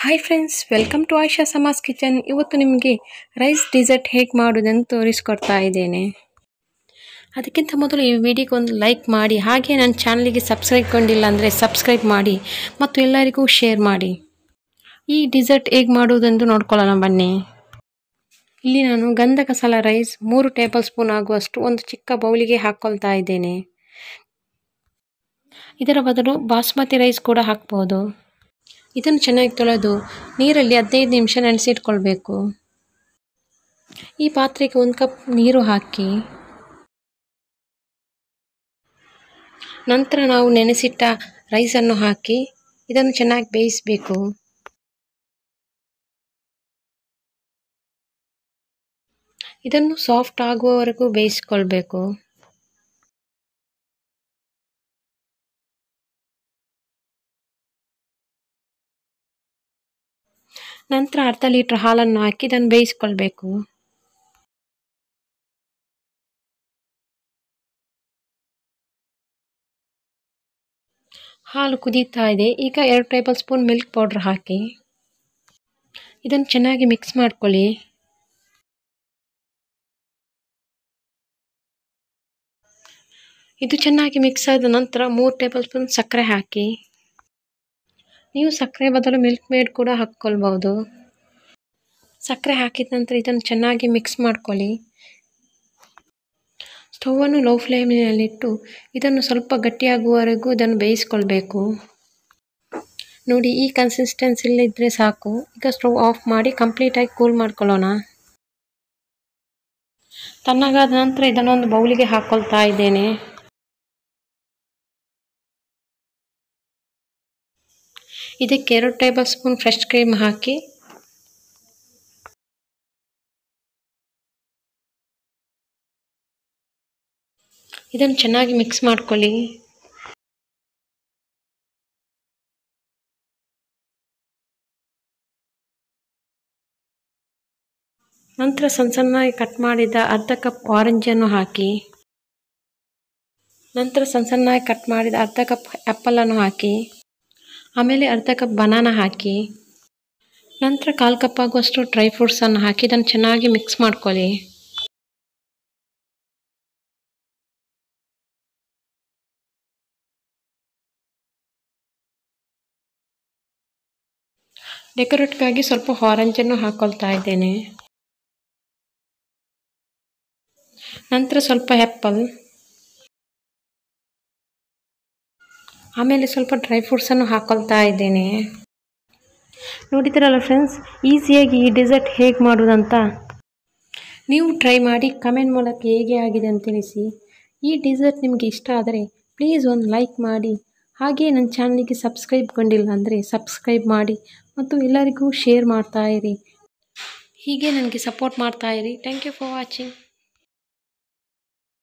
hi friends welcome to Ayesha Samas kitchen ಇವತ್ತು ನಿಮಗೆ rice desert ಹೇಗೆ ಮಾಡೋದನ್ನು ತೋರಿಸ್ಕೊಡ್ತಾ ಇದ್ದೇನೆ ಅದಕ್ಕಿಂತ ಮೊದಲು ಈ ವಿಡಿಯೋಗೆ ಒಂದು ಲೈಕ್ ಮಾಡಿ ಹಾಗೆ ನನ್ನ ಚಾನಲಿಗೆ ಸಬ್ಸ್ಕ್ರೈಬ್ ಕೊಂಡಿಲ್ಲ ಅಂದರೆ ಸಬ್ಸ್ಕ್ರೈಬ್ ಮಾಡಿ ಮತ್ತು ಎಲ್ಲರಿಗೂ ಶೇರ್ ಮಾಡಿ ಈ ಡಿಸರ್ಟ್ ಹೇಗೆ ಮಾಡುವುದೆಂದು ನೋಡ್ಕೊಳ್ಳೋಣ ಬನ್ನಿ ಇಲ್ಲಿ ನಾನು ಗಂಧ ಕಸಾಲ ರೈಸ್ ಮೂರು ಟೇಬಲ್ ಸ್ಪೂನ್ ಆಗುವಷ್ಟು ಒಂದು ಚಿಕ್ಕ ಬೌಲಿಗೆ ಹಾಕ್ಕೊಳ್ತಾ ಇದ್ದೇನೆ ಇದರ ಬದಲು ಬಾಸ್ಮತಿ ರೈಸ್ ಕೂಡ ಹಾಕ್ಬೋದು ಇದನ್ನು ಚೆನ್ನಾಗಿ ತೊಳೆದು ನೀರಲ್ಲಿ ಹದಿನೈದು ನಿಮಿಷ ನೆನೆಸಿಟ್ಕೊಳ್ಬೇಕು ಈ ಪಾತ್ರೆಗೆ ಒಂದು ಕಪ್ ನೀರು ಹಾಕಿ ನಂತರ ನಾವು ನೆನೆಸಿಟ್ಟ ರೈಸನ್ನು ಹಾಕಿ ಇದನ್ನು ಚೆನ್ನಾಗಿ ಬೇಯಿಸಬೇಕು ಇದನ್ನು ಸಾಫ್ಟ್ ಆಗುವವರೆಗೂ ಬೇಯಿಸ್ಕೊಳ್ಬೇಕು ನಂತರ ಅರ್ಧ ಲೀಟ್ರ್ ಹಾಲನ್ನು ಹಾಕಿ ಇದನ್ನು ಬೇಯಿಸ್ಕೊಳ್ಬೇಕು ಹಾಲು ಕುದೀತಾ ಇದೆ ಈಗ ಎರಡು ಟೇಬಲ್ ಸ್ಪೂನ್ ಮಿಲ್ಕ್ ಪೌಡ್ರ್ ಹಾಕಿ ಇದನ್ನು ಚೆನ್ನಾಗಿ ಮಿಕ್ಸ್ ಮಾಡ್ಕೊಳ್ಳಿ ಇದು ಚೆನ್ನಾಗಿ ಮಿಕ್ಸ್ ಆದ ನಂತರ ಮೂರು ಟೇಬಲ್ ಸ್ಪೂನ್ ಸಕ್ಕರೆ ಹಾಕಿ ನೀವು ಸಕ್ಕರೆ ಬದಲು ಮಿಲ್ಕ್ ಮೇಡ್ ಕೂಡ ಹಾಕ್ಕೊಳ್ಬೋದು ಸಕ್ಕರೆ ಹಾಕಿದ ನಂತರ ಇದನ್ನು ಚೆನ್ನಾಗಿ ಮಿಕ್ಸ್ ಮಾಡ್ಕೊಳ್ಳಿ ಸ್ಟವನ್ನು ಲೋ ಫ್ಲೇಮಿನಲ್ಲಿಟ್ಟು ಇದನ್ನು ಸ್ವಲ್ಪ ಗಟ್ಟಿಯಾಗುವವರೆಗೂ ಇದನ್ನು ಬೇಯಿಸ್ಕೊಳ್ಬೇಕು ನೋಡಿ ಈ ಕನ್ಸಿಸ್ಟೆನ್ಸಿಲಿದ್ದರೆ ಸಾಕು ಈಗ ಸ್ಟವ್ ಆಫ್ ಮಾಡಿ ಕಂಪ್ಲೀಟಾಗಿ ಕೂಲ್ ಮಾಡ್ಕೊಳ್ಳೋಣ ತಣ್ಣಗಾದ ನಂತರ ಇದನ್ನೊಂದು ಬೌಲಿಗೆ ಹಾಕ್ಕೊಳ್ತಾ ಇದ್ದೇನೆ ಇದಕ್ಕೆ ಎರಡು ಟೇಬಲ್ ಸ್ಪೂನ್ ಫ್ರೆಶ್ ಕ್ರೀಮ್ ಹಾಕಿ ಇದನ್ನು ಚೆನ್ನಾಗಿ ಮಿಕ್ಸ್ ಮಾಡ್ಕೊಳ್ಳಿ ನಂತರ ಸಣ್ಣ ಸಣ್ಣಗೆ ಕಟ್ ಮಾಡಿದ ಅರ್ಧ ಕಪ್ ಆರೆಂಜನ್ನು ಹಾಕಿ ನಂತರ ಸಣ್ಣ ಸಣ್ಣಗೆ ಕಟ್ ಮಾಡಿದ ಅರ್ಧ ಕಪ್ ಆ್ಯಪಲನ್ನು ಹಾಕಿ ಆಮೇಲೆ ಅರ್ಧ ಕಪ್ ಬನಾನ ಹಾಕಿ ನಂತರ ಕಾಲು ಕಪ್ ಆಗುವಷ್ಟು ಡ್ರೈ ಫ್ರೂಟ್ಸನ್ನು ಹಾಕಿ ಇದನ್ನು ಚೆನ್ನಾಗಿ ಮಿಕ್ಸ್ ಮಾಡ್ಕೊಳ್ಳಿ ಡೆಕೋರೇಟ್ಗಾಗಿ ಸ್ವಲ್ಪ ಆರೆಂಜನ್ನು ಹಾಕ್ಕೊಳ್ತಾ ಇದ್ದೇನೆ ನಂತರ ಸ್ವಲ್ಪ ಆ್ಯಪಲ್ ಆಮೇಲೆ ಸ್ವಲ್ಪ ಡ್ರೈ ಫ್ರೂಟ್ಸನ್ನು ಹಾಕ್ಕೊಳ್ತಾ ಇದ್ದೇನೆ ನೋಡಿದ್ರಲ್ಲ ಫ್ರೆಂಡ್ಸ್ ಈಸಿಯಾಗಿ ಈ ಡೆಸರ್ಟ್ ಹೇಗೆ ಮಾಡೋದಂತ ನೀವು ಟ್ರೈ ಮಾಡಿ ಕಮೆಂಟ್ ಮೂಲಕ ಹೇಗೆ ಆಗಿದೆ ಅಂತ ತಿಳಿಸಿ ಈ ಡೆಸರ್ಟ್ ನಿಮಗೆ ಇಷ್ಟ ಆದರೆ ಪ್ಲೀಸ್ ಒಂದು ಲೈಕ್ ಮಾಡಿ ಹಾಗೆ ನನ್ನ ಚಾನಲಿಗೆ ಸಬ್ಸ್ಕ್ರೈಬ್ಗೊಂಡಿಲ್ಲ ಅಂದರೆ ಸಬ್ಸ್ಕ್ರೈಬ್ ಮಾಡಿ ಮತ್ತು ಎಲ್ಲರಿಗೂ ಶೇರ್ ಮಾಡ್ತಾ ಇರಿ ಹೀಗೆ ನನಗೆ ಸಪೋರ್ಟ್ ಮಾಡ್ತಾ ಇರಿ ಥ್ಯಾಂಕ್ ಯು ಫಾರ್ ವಾಚಿಂಗ್